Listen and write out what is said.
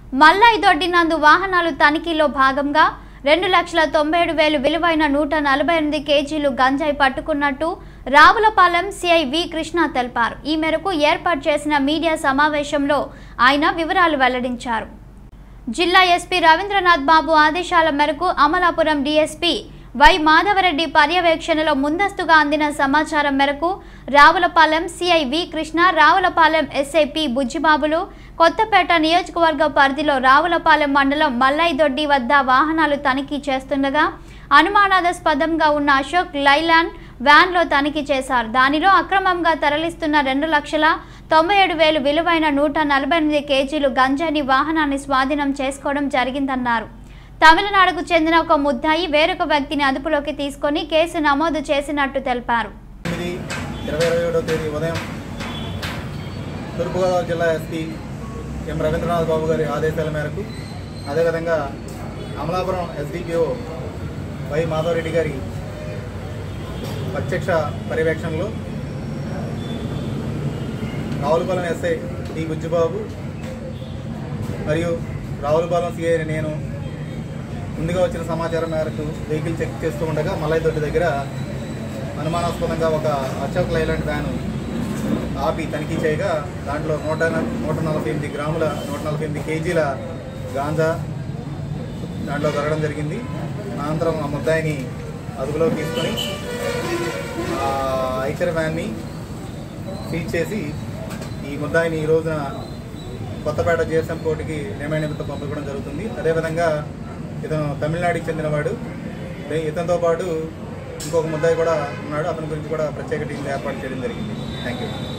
మల్లయ్య దొడ్డినందు వాహనాలు తనిఖీలో భాగంగా రెండు లక్షల తొంభై ఏడు వేలు విలువైన నూట నలభై ఎనిమిది కేజీలు గంజాయి పట్టుకున్నట్టు రావులపాలెం సిఐ వి కృష్ణ తెలిపారు ఈ మేరకు ఏర్పాటు చేసిన మీడియా సమావేశంలో ఆయన వివరాలు వెల్లడించారు జిల్లా ఎస్పీ రవీంద్రనాథ్ బాబు ఆదేశాల మేరకు అమలాపురం డీఎస్పీ వై మాధవరెడ్డి పర్యవేక్షణలో ముందస్తుగా అందిన సమాచారం మేరకు Ravulapalem CI V Krishna Ravulapalem SI P బుజ్జిబాబులు కొత్తపేట నియోజకవర్గ పరిధిలో రావులపాలెం మండలం మల్లైదొడ్డి వద్ద వాహనాలు తనిఖీ చేస్తుండగా అనుమానాస్పదంగా ఉన్న అశోక్ లైలాండ్ వ్యాన్లో తనిఖీ చేశారు దానిలో అక్రమంగా తరలిస్తున్న రెండు లక్షల తొంభై ఏడు వేలు విలువైన నూట నలభై ఎనిమిది కేజీలు గంజాని వాహనాన్ని స్వాధీనం చేసుకోవడం జరిగిందన్నారు తమిళనాడుకు చెందిన ఒక ముద్దాయి వేరొక వ్యక్తిని అదుపులోకి తీసుకొని కేసు నమోదు చేసినట్టు తెలిపారు తొమ్మిది ఇరవై ఇరవై ఏడవ తేదీ ఉదయం తూర్పుగోదావరి జిల్లా ఎస్పీ ఎం రవీంద్రనాథ్ బాబు గారి ఆదేశాల మేరకు అదేవిధంగా అమలాపురం ఎస్డిపిఓ వై మాధవరెడ్డి గారి ప్రత్యక్ష పర్యవేక్షణలో రావులపాలెం ఎస్ఐ డి బుజ్జిబాబు మరియు రావులపాలెం సిఐ నేను ముందుగా వచ్చిన సమాచారం మేరకు వెహికల్ చెక్ చేస్తూ ఉండగా మల్లయ్య దొడ్డి దగ్గర అనుమానాస్పదంగా ఒక అశోక్ లైలాండ్ వ్యాన్ ఆపి తనిఖీ చేయగా దాంట్లో నూట న- నూట నలభై ఎనిమిది గ్రాముల నూట నలభై ఎనిమిది కేజీల గాంజా దాంట్లో దొరకడం జరిగింది అనంతరం ఆ ముద్దాయిని అదుపులోకి తీసుకొని ఆ ఐచర్ వ్యాన్ని సీజ్ చేసి ఈ ముద్దాయిని ఈ రోజున కొత్తపేట జిఎస్ఎం కోర్టుకి రిమైండ్ నిమిత్తం పంపించడం జరుగుతుంది అదేవిధంగా ఇతను తమిళనాడుకి చెందినవాడు ఇదే- ఇతనితో పాటు ఇంకొక ముద్దాయి కూడా ఉన్నాడు అతని గురించి కూడా ప్రత్యేక టీం ఏర్పాటు చేయడం జరిగింది థ్యాంక్ యూ